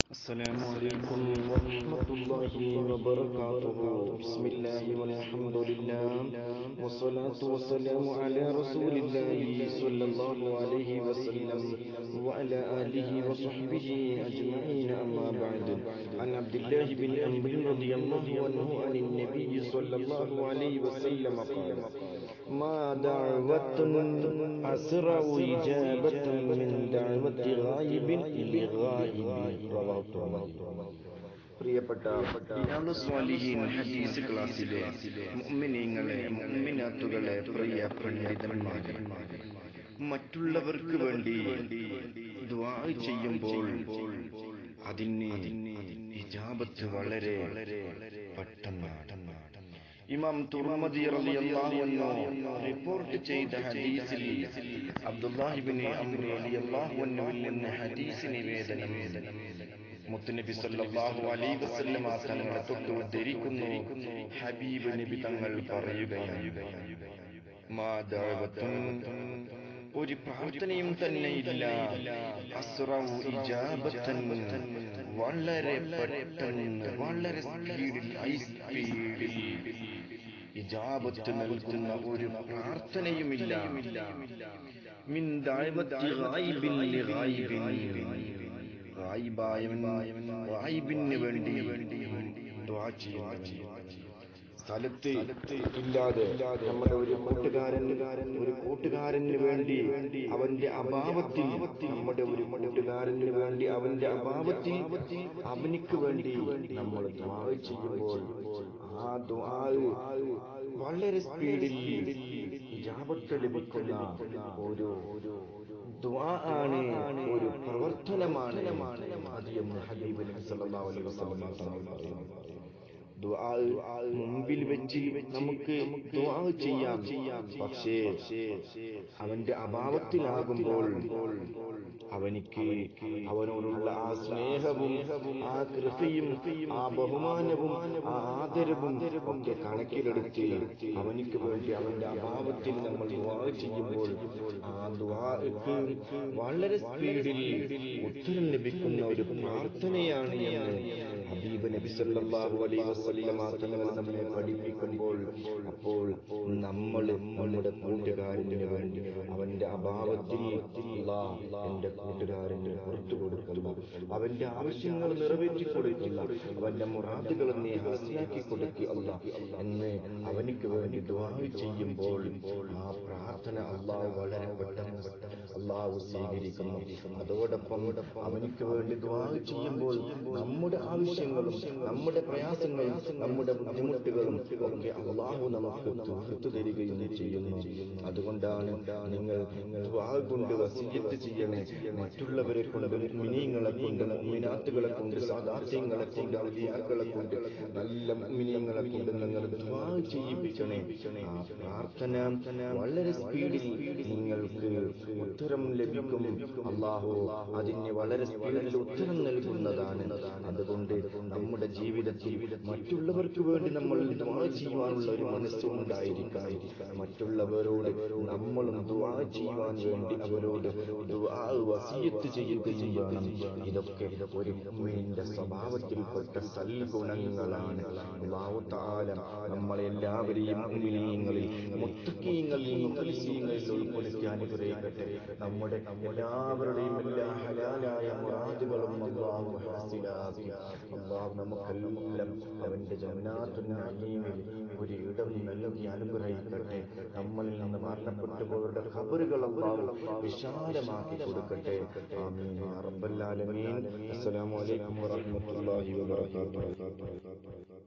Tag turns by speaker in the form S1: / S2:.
S1: السلام عليكم ورحمة الله وبركاته بسم الله والحمد لله والصلاة والسلام على رسول الله صلى الله عليه وسلم وعلى آله وصحبه أجمعين أما بعد عن عبد الله بن أمر رضي الله عنه عن النبي صلى الله عليه وسلم قال ما دعوة أسرع إجابة من دعوة غائب لغائب رواه പ്രിയപ്പെട്ട സ്വാലിഹീൻ ഹദീസ് ക്ലാസ്സിലെ മുഅ്മിനീങ്ങളെ മുഅ്മിനാത്തുകളെ പ്രിയ പണ്ഡിതന്മാരെ മറ്റുള്ളവർക്ക് വേണ്ടി ദുആ ചെയ്യുമ്പോൾ അതിന് ഇജാബത്ത് വളരെ പെട്ടെന്നാണ് ഇമാം തുർമദി റളിയല്ലാഹു അൻഹു റിപ്പോർട്ട് ചെയ്ത ഹദീസിൽ അബ്ദുല്ലാഹിബ്നു അംർ റളിയല്ലാഹു അൻഹുവിൽ നിന്ന് ഹദീസ് നിവേദനം മുത്തുനബി സല്ലല്ലാഹു അലൈഹി വസല്ലമ തങ്ങളെ തൊട്ട് ഉദ്ധരിക്കുന്നു ഹബീബ് നബി തങ്ങൾ പറയുകയാണ് മാ ദഅവത്തുൻ ഒരു പ്രാർത്ഥനയും തന്നെ ഇല്ല അസ്റൗ ഇജാബത്തൻ വളരെ പെട്ടെന്ന് വളരെ സ്പീഡിൽ ഹൈ സ്പീഡിൽ ഇജാബത്ത് നൽകുന്ന ഒരു പ്രാർത്ഥനയുമില്ല മിൻ ദഅവത്തി ഗായിബിൻ ലിഗായിബിൻ ഗായിബായവൻ ഗായിബിന് വേണ്ടി ദുആ ചെയ്യുന്നു സ്ഥലത്ത് ഇല്ലാതെ നമ്മുടെ ഒരു കൂട്ടുകാരൻ ഒരു കൂട്ടുകാരന് വേണ്ടി അവന്റെ അഭാവത്തിൽ നമ്മുടെ ഒരു കൂട്ടുകാരന് വേണ്ടി അവന്റെ അഭാവത്തിൽ അവനിക്ക് വേണ്ടി നമ്മൾ ദുആ ചെയ്യുമ്പോൾ ആ ദുആ വളരെ സ്പീഡിൽ ഇജാബത്ത് ലഭിക്കുന്ന ഒരു ദുആ ആണ് ഒരു പ്രവർത്തനമാണ് അത് എന്ന് ഹബീബ് നബി സല്ലല്ലാഹു അലൈഹി വസല്ലം തങ്ങൾ പറയുന്നു ദുആ മുമ്പിൽ വെച്ച് നമുക്ക് ദുആ ചെയ്യാം പക്ഷേ അവന്റെ അഭാവത്തിലാകുമ്പോൾ അവനിക്ക് അവനോടുള്ള ആ സ്നേഹവും ആ കൃപയും ആ ബഹുമാനവും ആ ആദരവും ഒക്കെ കണക്കിലെടുത്ത് അവനിക്ക് വേണ്ടി അവന്റെ അഭാവത്തിൽ നമ്മൾ ദുആ ചെയ്യുമ്പോൾ ആ ദുആക്ക് വളരെ സ്പീഡിൽ ഉത്തരം ലഭിക്കുന്ന ഒരു പ്രാർത്ഥനയാണ് എന്ന് ഹബീബ് നബി സല്ലല്ലാഹു അലൈഹി വസല്ലമ തങ്ങൾ നമ്മെ പഠിപ്പിക്കുമ്പോൾ അപ്പോൾ നമ്മൾ നമ്മുടെ കൂട്ടുകാരന് വേണ്ടി അവന്റെ അഭാവത്തിൽ എന്റെ കൂട്ടുകാരന് പുറത്തു കൊടുക്കുന്ന അവന്റെ ആവശ്യങ്ങൾ നിറവേറ്റി കൊടുക്കുന്ന അവന്റെ മുറാദുകൾ നീ ഹാസിലാക്കി കൊടുക്കുക അല്ല എന്ന് അവനിക്ക് വേണ്ടി ദുആ ചെയ്യുമ്പോൾ ആ പ്രാർത്ഥന അള്ളാഹു വളരെ പെട്ടെന്ന് അള്ളാഹു സ്വീകരിക്കുന്നു അതോടൊപ്പം അവനിക്ക് വേണ്ടി ദുആ ചെയ്യുമ്പോൾ നമ്മുടെ ആവശ്യങ്ങളും നമ്മുടെ പ്രയാസങ്ങളും നമ്മുടെ ബുദ്ധിമുട്ടുകളും ഒക്കെ അള്ളാഹു നമുക്ക് തീർത്തു തരികയും ചെയ്യുന്നു അതുകൊണ്ടാണ് നിങ്ങൾ ദുആ കൊണ്ട് വസീയത്ത് ചെയ്യണേ മറ്റുള്ളവരെ കൊണ്ട് മിനിയങ്ങളെ കൊണ്ട് മിനാത്തുകളെ കൊണ്ട് സാധാർത്ഥ്യങ്ങളെ കൊണ്ട് ഔലിയാക്കളെ കൊണ്ട് നല്ല മിനിയങ്ങളെ കൊണ്ട് നിങ്ങൾ ദുആ ചെയ്യിപ്പിക്കണേ ആ പ്രാർത്ഥന വളരെ സ്പീഡിൽ നിങ്ങൾക്ക് ഉത്തരം ലഭിക്കും അള്ളാഹു അതിന് വളരെ സ്പീഡിൽ ഉത്തരം നൽകുന്നതാണ് അതുകൊണ്ട് നമ്മുടെ ജീവിതത്തിൽ മറ്റുള്ളവർക്ക് വേണ്ടി നമ്മൾ ദുആ ചെയ്യുവാനുള്ള ഒരു മനസ്സുണ്ടായിരിക്കണം മറ്റുള്ളവരോട് നമ്മളും ദുആ ചെയ്യുവാൻ വേണ്ടി അവരോട് ദുആ വസിയത്ത് ചെയ്യുകയും വേണം ഇതൊക്കെ ഒരു മുഅ്മിനിന്റെ സ്വഭാവത്തിൽപ്പെട്ട സൽഗുണങ്ങളാണ് അല്ലാഹു തആല നമ്മളെല്ലാവരെയും മുഅ്മിനീങ്ങളിൽ മുത്തഖീങ്ങളിൽ മുഖലിസീങ്ങളിൽ ഉൾപ്പെടുത്തി അനുഗ്രഹിക്കട്ടെ നമ്മുടെ എല്ലാവരുടെയും എല്ലാ ഹലാലായ മുറാദുകളും അല്ലാഹു ഹാസിലാക്കി അല്ലാഹു നമുക്കെല്ലാം അവന്റെ ജന്നാത്തുന്നീമിൽ ഒരു ഇടം നൽകി അനുഗ്രഹിക്കട്ടെ നമ്മളിൽ നിന്ന് മരണപ്പെട്ടു പോയവരുടെ ഖബറുകൾ അല്ലാഹു വിശാലമാക്കി കൊടുക്കട്ടെ ആമീൻ യാ റബ്ബൽ ആലമീൻ അസ്സലാമു അലൈക്കും വറഹ്മത്തുള്ളാഹി വബറകാതുഹു